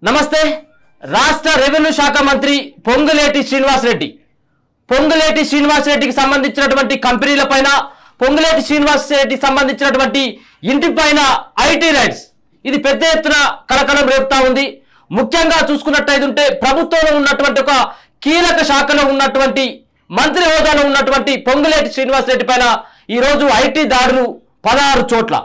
నమస్తే రాష్ట్ర రెవెన్యూ శాఖ మంత్రి పొంగులేటి శ్రీనివాసరెడ్డి పొంగులేటి శ్రీనివాసరెడ్డికి సంబంధించినటువంటి కంపెనీల పైన పొంగులేటి శ్రీనివాసరెడ్డికి సంబంధించినటువంటి ఇంటి పైన ఐటీ రైట్స్ ఇది పెద్ద ఎత్తున కలకలం రేపుతా ఉంది ముఖ్యంగా చూసుకున్నట్టయితే ప్రభుత్వంలో ఉన్నటువంటి ఒక కీలక శాఖలో ఉన్నటువంటి మంత్రి హోదాలో ఉన్నటువంటి పొంగులేటి శ్రీనివాసరెడ్డి పైన ఈరోజు ఐటీ దాడులు పదహారు చోట్ల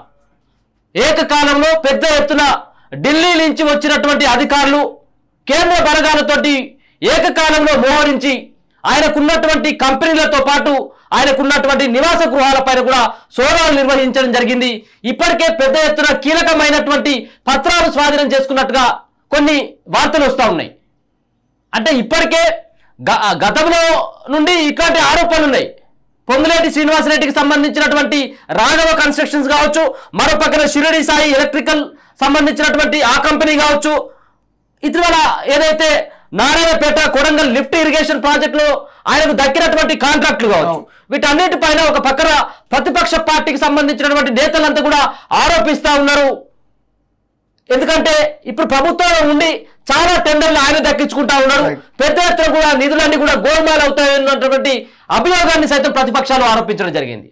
ఏకకాలంలో పెద్ద ఎత్తున ఢిల్లీ నుంచి వచ్చినటువంటి అధికారులు కేంద్ర బలగాలతోటి ఏకకాలంలో మోహరించి ఆయనకున్నటువంటి కంపెనీలతో పాటు ఆయనకున్నటువంటి నివాస గృహాలపైన కూడా సోదాలు నిర్వహించడం జరిగింది ఇప్పటికే పెద్ద ఎత్తున కీలకమైనటువంటి పత్రాలు స్వాధీనం చేసుకున్నట్టుగా కొన్ని వార్తలు వస్తూ ఉన్నాయి అంటే ఇప్పటికే గ- గతంలో నుండి ఇట్లాంటి ఆరోపణలు ఉన్నాయి పొంగులేటి శ్రీనివాసరెడ్డికి సంబంధించినటువంటి రాఘవ కన్స్ట్రక్షన్స్ కావచ్చు మరో పక్కన షిరిడి సాయి ఎలక్ట్రికల్ సంబంధించినటువంటి ఆ కంపెనీ కావచ్చు ఇటీవల ఏదైతే నారాయణపేట కొడంగల్ లిఫ్ట్ ఇరిగేషన్ ప్రాజెక్టులో ఆయనకు దక్కినటువంటి కాంట్రాక్టులు కావచ్చు వీటన్నిటిపైన ఒక పక్కన ప్రతిపక్ష పార్టీకి సంబంధించినటువంటి నేతలంతా కూడా ఆరోపిస్తా ఉన్నారు ఎందుకంటే ఇప్పుడు ప్రభుత్వంలో ఉండి చాలా టెండర్లు ఆయన దక్కించుకుంటా ఉన్నారు Right. పెద్ద ఎత్తున కూడా నిధులన్నీ కూడా గోల్మాల్ అవుతాయన్నటువంటి అభియోగాన్ని సైతం ప్రతిపక్షాలు ఆరోపించడం జరిగింది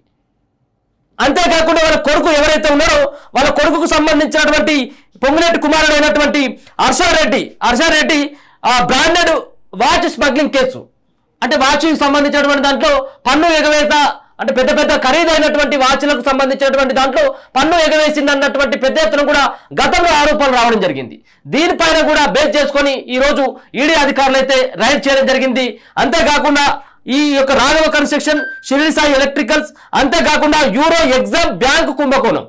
అంతేకాకుండా వాళ్ళ కొడుకు ఎవరైతే ఉన్నారో వాళ్ళ కొడుకుకు సంబంధించినటువంటి పొంగులేటి కుమారుడు అయినటువంటి హర్షారెడ్డి హర్షారెడ్డి ఆ బ్రాండెడ్ వాచ్ స్మగ్లింగ్ కేసు అంటే వాచ్కి సంబంధించినటువంటి దాంట్లో పన్ను ఎగవేత అంటే పెద్ద పెద్ద ఖరీదైనటువంటి వాచ్లకు సంబంధించినటువంటి దాంట్లో పన్ను ఎగవేసింది అన్నటువంటి పెద్ద ఎత్తున కూడా గతంలో ఆరోపణలు రావడం జరిగింది దీనిపైన కూడా బేస్ చేసుకొని ఈ రోజు ఈడీ అధికారులు అయితే రైడ్ చేయడం జరిగింది అంతేకాకుండా ఈ యొక్క రాఘవ కన్స్ట్రక్షన్ షిరిడి సాయి ఎలక్ట్రికల్స్ అంతేకాకుండా యూరో ఎగ్జామ్ బ్యాంక్ కుంభకోణం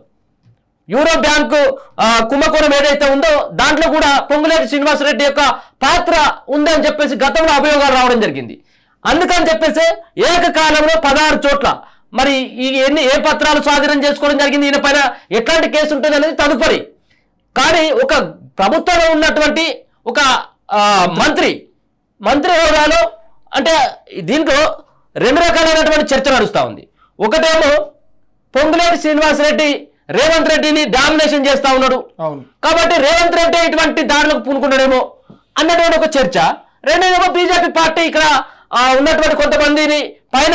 యూరో బ్యాంకు ఆ, కుంభకోణం ఏదైతే ఉందో దాంట్లో కూడా పొంగులేటి శ్రీనివాసరెడ్డి యొక్క పాత్ర ఉందని చెప్పేసి గతంలో అభియోగాలు రావడం జరిగింది అందుకని చెప్పేసి ఏకకాలంలో పదహారు చోట్ల మరి ఈ ఎన్ని ఏ పత్రాలు స్వాధీనం చేసుకోవడం జరిగింది ఈయన పైన ఎట్లాంటి కేసు ఉంటుంది అనేది తదుపరి కానీ ఒక ప్రభుత్వంలో ఉన్నటువంటి ఒక ఆ, మంత్రి మంత్రి హోదాలో అంటే దీంట్లో రెండు రకాలైనటువంటి చర్చ నడుస్తూ ఉంది ఒకటేమో పొంగులేటి శ్రీనివాసరెడ్డి రేవంత్ రెడ్డిని డామినేషన్ చేస్తా ఉన్నాడు అవును కాబట్టి రేవంత్ రెడ్డి ఇటువంటి దాడులకు పూనుకున్నాడేమో అన్నటువంటి ఒక చర్చ రెండోదేమో బీజేపీ పార్టీ ఇక్కడ ఆ, ఉన్నటువంటి కొంతమందిని పైన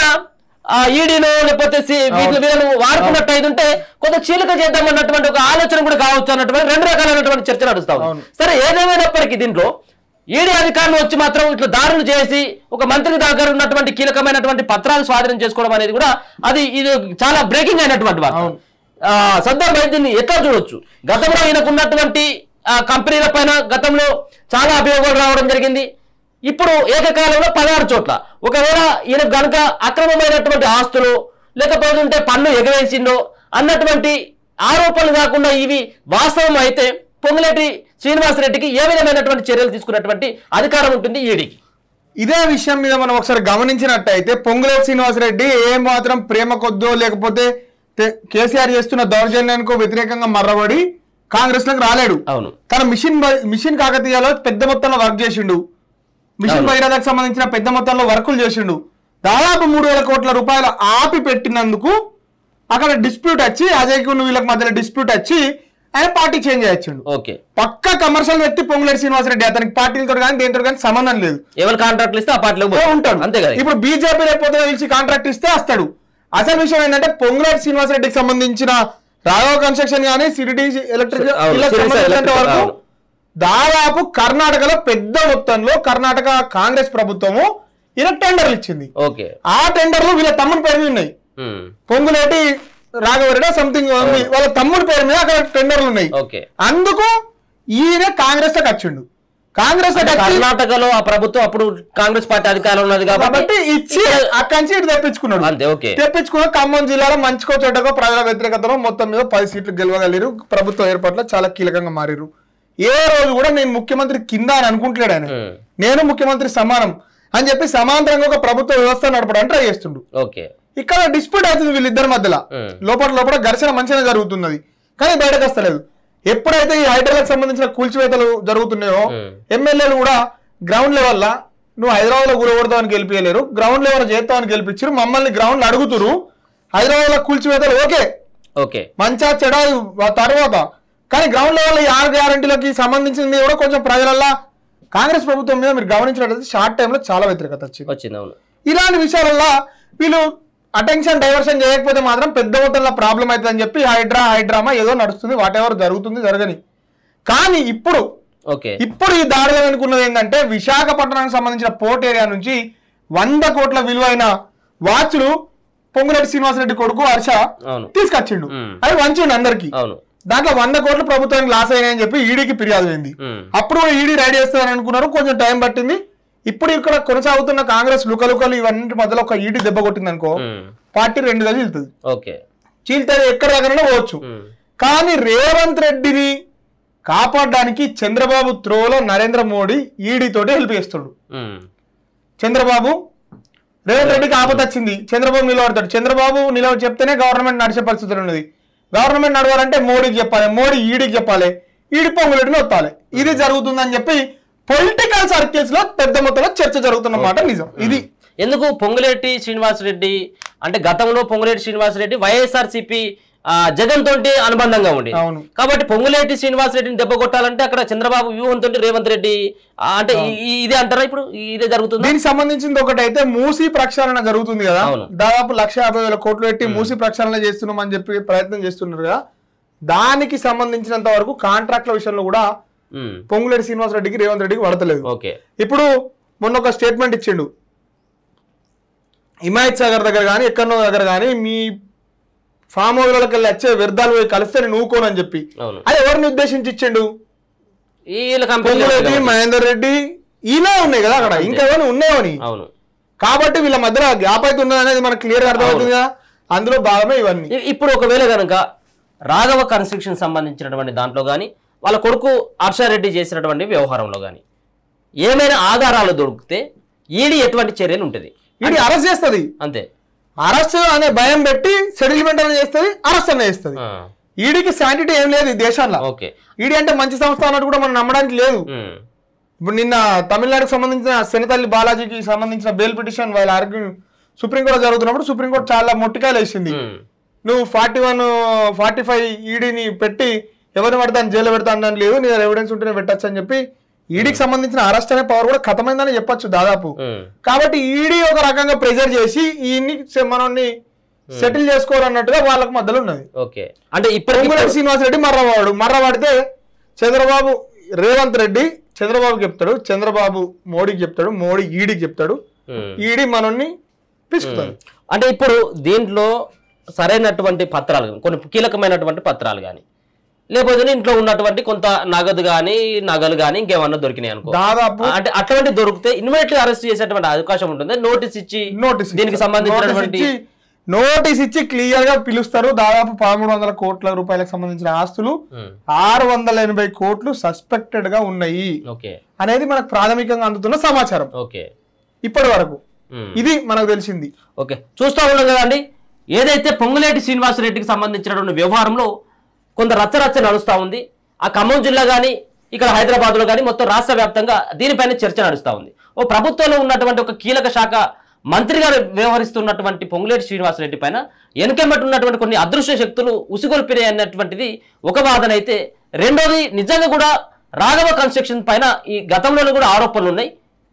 ఈడీను లేకపోతే సి- వీళ్ళు వీళ్ళను వాడుకున్నట్టు అయితే ఉంటే కొంత చీలిక చేద్దాం అన్నటువంటి ఒక ఆలోచన కూడా కావచ్చు అన్నటువంటి రెండు రకాలైనటువంటి చర్చ నడుస్తా ఉంది అవును. సరే ఏదేమైనప్పటికీ దీంట్లో ఈడీ అధికారులు వచ్చి మాత్రం ఇట్లా దారులు చేసి ఒక మంత్రి దగ్గర ఉన్నటువంటి కీలకమైనటువంటి పత్రాలు స్వాధీనం చేసుకోవడం అనేది కూడా అది ఇది చాలా బ్రేకింగ్ అయినటువంటి వార్త అవును. ఆ, సద్దాం దీన్ని ఎట్లా చూడొచ్చు గతంలో ఈయనకు ఉన్నటువంటి ఆ, కంపెనీల పైన గతంలో చాలా అభియోగాలు రావడం జరిగింది ఇప్పుడు ఏకకాలంలో పదహారు చోట్ల ఒకవేళ ఈయన గనుక అక్రమమైనటువంటి ఆస్తులు లేకపోతే ఉంటే పన్ను ఎగవేసిండో అన్నటువంటి ఆరోపణలు కాకుండా ఇవి వాస్తవం అయితే పొంగులేటి శ్రీనివాసరెడ్డికి ఏ విధమైనటువంటి చర్యలు తీసుకున్నటువంటి అధికారం ఉంటుంది ఈడీకి ఇదే విషయం మీద మనం ఒకసారి గమనించినట్టయితే పొంగులేటి శ్రీనివాసరెడ్డి ఏ మాత్రం ప్రేమ కొద్దో లేకపోతే తె- కేసీఆర్ చేస్తున్న దౌర్జన్యానికి వ్యతిరేకంగా మర్రబడి కాంగ్రెస్ లోకి రాలేడు అవును తన మిషన్ బై- మిషన్ కాకతీయలో పెద్ద మొత్తంలో వర్క్ చేసిండు మిషన్ అవును. భగీరథకు సంబంధించిన పెద్ద మొత్తంలో వర్కులు చేసిండు దాదాపు మూడు వేల కోట్ల రూపాయలు ఆపి పెట్టినందుకు అక్కడ డిస్ప్యూట్ వచ్చి అజయ్ కు వీళ్ళకి మధ్యలో డిస్ప్యూట్ వచ్చి ఆయన పార్టీ చేంజ్ చేయొచ్చిండు ఓకే పక్క కమర్షియల్ వ్యక్తి పొంగులేటి శ్రీనివాసరెడ్డి అతనికి పార్టీలతో కానీ దేనితో కానీ సంబంధం లేదు ఎవరు కాంట్రాక్ట్లు ఇస్తే ఆ పార్టీలో ఏ ఉంటాడు అంతే కదా ఇప్పుడు బీజేపీ రేపు పిలిచి కాంట్రాక్ట్ ఇస్తే వస్తాడు అసలు విషయం ఏంటంటే పొంగులేటి శ్రీనివాసరెడ్డికి సంబంధించిన రాఘవ కన్స్ట్రక్షన్ కానీ సిరిడి ఎలక్ట్రిక్ అవును, వీళ్ళకి సిరిడి సంబంధించినంత ఎలక్ట్రిక్, వరకు అవును. దాదాపు కర్ణాటకలో పెద్ద మొత్తంలో కర్ణాటక కాంగ్రెస్ ప్రభుత్వము ఇలా టెండర్లు ఇచ్చింది ఓకే ఆ టెండర్లు వీళ్ళ తమ్ముడి పేరు మీద ఉన్నాయి ఉమ్, పొంగులేటి రాఘవరెడ్డి సంథింగ్ వాళ్ళ తమ్ముడి పేరు మీద అక్కడ టెండర్లు ఉన్నాయి ఓకే అందుకు ఈయన కాంగ్రెస్ లోకి వచ్చిండు కాంగ్రెస్ లోకి వచ్చి కర్ణాటకలో ఆ ప్రభుత్వం అప్పుడు కాంగ్రెస్ పార్టీ అధికారం ఉన్నది కాబట్టి కాబట్టి ఇచ్చి అక్కడి నుంచి ఇటు తెప్పించుకున్నాడు అంతే ఓకే తెప్పించుకున్న ఖమ్మం జిల్లాలో మంచికో చెడ్డకో ప్రజల వ్యతిరేకతలో మొత్తం మీద పది సీట్లు గెలవగలిగారు ప్రభుత్వ ఏర్పాట్లో చాలా కీలకంగా మారారు ఏ రోజు కూడా నేను ముఖ్యమంత్రి కింద అని అనుకుంటలేడు ఆయన ఉమ్, నేను ముఖ్యమంత్రి సమానం అని చెప్పి సమాంతరంగా ఒక ప్రభుత్వ వ్యవస్థ నడపడానికి ట్రై చేస్తుండు ఓకే ఇక్కడ డిస్ప్యూట్ అవుతుంది వీళ్ళిద్దరి మధ్యలో ఉమ్. లోపల లోపల ఘర్షణ మంచిగా జరుగుతున్నది కానీ బయటకు వస్తలేదు ఎప్పుడైతే ఈ హైడ్రాలకు సంబంధించిన కూల్చివేతలు జరుగుతున్నాయో ఉమ్. ఎమ్మెల్యేలు కూడా గ్రౌండ్ లెవెల్ నువ్వు హైదరాబాద్ లో కూడగొడతామని గెలిపించలేరు గ్రౌండ్ లెవెల్ చేస్తామని గెలిపించారు మమ్మల్ని గ్రౌండ్ అడుగుతురు హైదరాబాద్ లో కూల్చివేతలు ఓకే ఓకే మంచా చెడ తర్వాత కానీ గ్రౌండ్ లెవెల్ ఈ ఆరు గ్యారంటీలకి సంబంధించింది కూడా కొంచెం ప్రజలల్లో కాంగ్రెస్ ప్రభుత్వం మీద మీరు గమనించినట్లయితే షార్ట్ టైంలో చాలా వ్యతిరేకత వచ్చింది వచ్చింది అవును ఇలాంటి విషయాలలో వీళ్ళు అటెన్షన్ డైవర్షన్ చేయకపోతే మాత్రం పెద్ద మొత్తంలో ప్రాబ్లం అవుతుందని చెప్పి హైడ్రా హైడ్రామా ఏదో నడుస్తుంది వాట్ ఎవర్ జరుగుతుంది జరగని కానీ ఇప్పుడు ఓకే ఇప్పుడు ఈ దాడిలో అనుకున్నది ఏంటంటే విశాఖపట్నానికి సంబంధించిన పోర్ట్ ఏరియా నుంచి వంద కోట్ల విలువైన వాచ్లు పొంగురెడ్డి శ్రీనివాసరెడ్డి కొడుకు హర్ష అవును తీసుకొచ్చిండు మ్మ్. అది వంచిండు అందరికి అవును దాంట్లో వంద కోట్లు ప్రభుత్వానికి లాస్ అయినాయని చెప్పి ఈడీకి ఫిర్యాదు అయింది ఉమ్. అప్పుడు ఈడీ రెడీ చేస్తారని అనుకున్నారు కొంచెం టైం పట్టింది ఇప్పుడు ఇక్కడ కొనసాగుతున్న కాంగ్రెస్ లుకలుకలు ఇవన్నీ మధ్యలో ఒక ఈడీ దెబ్బ కొట్టింది అనుకో ఉమ్. పార్టీ రెండు గది వెళ్తుంది ఓకే చీల్తే ఎక్కడ దగ్గరనే పోవచ్చు ఉమ్. కానీ రేవంత్ రెడ్డిని కాపాడడానికి చంద్రబాబు త్రోలో నరేంద్ర మోడీ ఈడీ తోటి హెల్ప్ చేస్తాడు ఉమ్. చంద్రబాబు రేవంత్ రెడ్డికి ఆపద వచ్చింది చంద్రబాబు నిలబడతాడు చంద్రబాబు నిలబడి చెప్తేనే గవర్నమెంట్ నడిచే పరిస్థితులు ఉన్నది గవర్నమెంట్ నడవాలంటే మోడీకి చెప్పాలి మోడీ ఈడీకి చెప్పాలి ఈడి పొంగులెడ్డిని వత్తాలి ఇది జరుగుతుందని చెప్పి పొలిటికల్ సర్కిల్స్ లో పెద్ద మొత్తంలో చర్చ జరుగుతున్న మాట నిజం ఇది ఎందుకు పొంగులేటి శ్రీనివాసరెడ్డి అంటే గతంలో పొంగులేటి శ్రీనివాసరెడ్డి వైఎస్ఆర్సీపీ జగన్ తోటి అనుబంధంగా ఉండి అవును. కాబట్టి పొంగులేటి శ్రీనివాసరెడ్డిని దెబ్బ కొట్టాలంటే అక్కడ చంద్రబాబు వ్యూహం తోటి రేవంత్ రెడ్డి ఆ, అంటే ఈ- ఈ- ఇదే అంటారా ఇప్పుడు ఇదే జరుగుతుంది దీనికి సంబంధించింది ఒకటైతే మూసీ ప్రక్షాళన జరుగుతుంది కదా అవును. దాదాపు లక్ష యాభై వేల కోట్లు పెట్టి మూసీ ప్రక్షాళన చేస్తున్నాం అని చెప్పి ప్రయత్నం చేస్తున్నారు కదా దానికి సంబంధించినంత వరకు కాంట్రాక్ట్ల విషయంలో కూడా పొంగులేటి శ్రీనివాస్ రెడ్డికి రేవంత్ రెడ్డికి పడతలేదు ఓకే ఇప్పుడు మొన్న ఒక స్టేట్మెంట్ ఇచ్చిండు హిమాయత్ సాగర్ దగ్గర కానీ ఎక్కడో దగ్గర కానీ మీ ఫామ్ హౌస్లకి వెళ్ళి వచ్చే వ్యర్థాలు పోయి కలిస్తే నేను ఊకోనని చెప్పి అవును అది ఎవరిని ఉద్దేశించి ఇచ్చిండు వీళ్ళ కంపెనీ పొంగులేటి మహేందర్ రెడ్డి ఇలా ఉన్నాయి కదా అక్కడ ఇంకా ఏమైనా ఉన్నాయని అవును కాబట్టి వీళ్ళ మధ్యలో గ్యాప్ అయితే ఉన్నది అనేది మనకు క్లియర్ అర్థమవుతుంది కదా అందులో భాగమే ఇవన్నీ ఇ- ఇప్పుడు ఒకవేళ కనుక రాఘవ కన్స్ట్రక్షన్ సంబంధించినటువంటి దాంట్లో కానీ వాళ్ళ కొడుకు హర్షారెడ్డి చేసినటువంటి వ్యవహారంలో కానీ ఏమైనా ఆధారాలు దొరికితే ఈడీ ఎటువంటి చర్యలు ఉంటుంది ఇది అరెస్ట్ చేస్తుంది అంతే అరెస్ట్ అనే భయం పెట్టి సెటిల్మెంట్ అనేది చేస్తుంది అరెస్ట్ అనే చేస్తుంది ఆ, ఈడీకి శాంటిటీ ఏం లేదు ఈ దేశంలో ఓకే ఈడీ అంటే మంచి సంస్థ అన్నట్టు కూడా మనం నమ్మడానికి లేదు ఉమ్, ఇప్పుడు నిన్న తమిళనాడుకు సంబంధించిన శనితల్లి బాలాజీకి సంబంధించిన బెయిల్ పిటిషన్ వాళ్ళ ఆర్గ్యూ సుప్రీంకోర్టు జరుగుతున్నప్పుడు సుప్రీంకోర్టు చాలా మొట్టికాయలు వేసింది ఉమ్, నువ్వు ఫార్టీ వన్ ఫార్టీ ఫైవ్ ఈడీని పెట్టి ఎవరిని పడతాను జైలు పెడతాను అని లేదు నీ ఎవిడెన్స్ ఉంటేనే పెట్టచ్చు అని చెప్పి ఈడీకి సంబంధించిన అరెస్ట్ అనే పవర్ కూడా ఖతమైందని చెప్పొచ్చు దాదాపు ఉమ్, కాబట్టి ఈడీ ఒక రకంగా ప్రెజర్ చేసి ఈయన్ని మనల్ని సెటిల్ చేసుకోరన్నట్టుగా వాళ్ళకి మధ్యలో ఉన్నది ఓకే అంటే ఇప్పటికి పొంగులేటి శ్రీనివాస్ రెడ్డి మర్రవాడు మర్రవాడితే చంద్రబాబు రేవంత్ రెడ్డి చంద్రబాబుకి చెప్తాడు చంద్రబాబు మోడీకి చెప్తాడు మోడీ ఈడీకి చెప్తాడు ఉమ్. ఈడీ మనల్ని పిసుకుతాడు అంటే ఇప్పుడు దీంట్లో సరైనటువంటి పత్రాలు గాని, కొన్ని కీలకమైనటువంటి పత్రాలు కానీ లేకపోతే ఇంట్లో ఉన్నటువంటి కొంత నగదు కానీ నగలు కానీ ఇంకేమన్నా దొరికినాయి అనుకో దాదాపు అంటే అటువంటి దొరికితే ఇన్వెస్ట్లీ అరెస్ట్ చేసేటువంటి అవకాశం ఉంటుంది నోటీస్ ఇచ్చి నోటీస్ దీనికి సంబంధించినటువంటి నోటీస్ ఇచ్చి క్లియర్ గా పిలుస్తారు దాదాపు పదమూడు వందల కోట్ల రూపాయలకు సంబంధించిన ఆస్తులు ఉమ్, ఆరు వందల ఎనభై కోట్లు సస్పెక్టెడ్ గా ఉన్నాయి ఓకే అనేది మనకు ప్రాథమికంగా అందుతున్న సమాచారం ఓకే ఇప్పటి వరకు ఉమ్. ఇది మనకు తెలిసింది ఓకే చూస్తూ ఉన్నాం కదండి ఏదైతే పొంగులేటి శ్రీనివాసరెడ్డికి సంబంధించినటువంటి వ్యవహారంలో కొంత రచ్చరచ్చ నడుస్తూ ఉంది ఆ ఖమ్మం జిల్లా కానీ ఇక్కడ హైదరాబాద్లో కానీ మొత్తం రాష్ట్ర వ్యాప్తంగా దీనిపైన చర్చ నడుస్తూ ఉంది ఓ ప్రభుత్వంలో ఉన్నటువంటి ఒక కీలక శాఖ మంత్రిగా వ్యవహరిస్తున్నటువంటి పొంగులేటి శ్రీనివాసరెడ్డి పైన వెనుకెమ్మటి ఉన్నటువంటి కొన్ని అదృశ్య శక్తులు ఉసిగొల్పినాయి అన్నటువంటిది ఒక వాదన అయితే రెండోది నిజంగా కూడా రాఘవ కన్స్ట్రక్షన్ పైన ఈ గతంలోనూ కూడా ఆరోపణలు ఉన్నాయి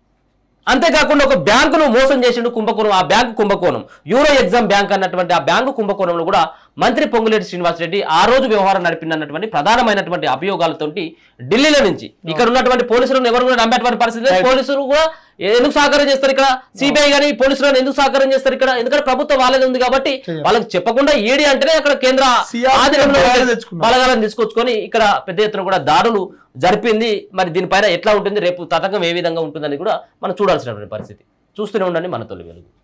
అంతేకాకుండా ఒక బ్యాంకును మోసం చేసిండు కుంభకోణం ఆ బ్యాంకు కుంభకోణం యూరో ఎగ్జామ్ బ్యాంక్ అన్నటువంటి ఆ బ్యాంకు కుంభకోణంలో కూడా మంత్రి పొంగులేటి శ్రీనివాసరెడ్డి ఆ రోజు వ్యవహారం నడిపినటువంటి ప్రధానమైనటువంటి అభియోగాలతోటి ఢిల్లీలో నుంచి ఇక్కడ ఉన్నటువంటి పోలీసులను ఎవరు కూడా నమ్మేటువంటి పరిస్థితి లేదు. పోలీసులు కూడా ఎందుకు సహకారం చేస్తారు ఇక్కడ సిబిఐ కానీ పోలీసులను ఎందుకు సహకారం చేస్తారు ఇక్కడ ఎందుకంటే ప్రభుత్వం వాళ్ళది ఉంది కాబట్టి వాళ్ళకి చెప్పకుండా ఏడి అంటేనే అక్కడ కేంద్ర CRPF ఆధీనంలో బలాలు తెచ్చుకున్నారు. బలగాలను తీసుకొచ్చుకొని ఇక్కడ పెద్ద ఎత్తున కూడా దాడులు జరిపింది మరి దీనిపైన ఎట్లా ఉంటుంది రేపు తతంగం ఏ విధంగా ఉంటుందని కూడా మనం చూడాల్సినటువంటి పరిస్థితి చూస్తూనే ఉండండి మన తొలి వెలుగు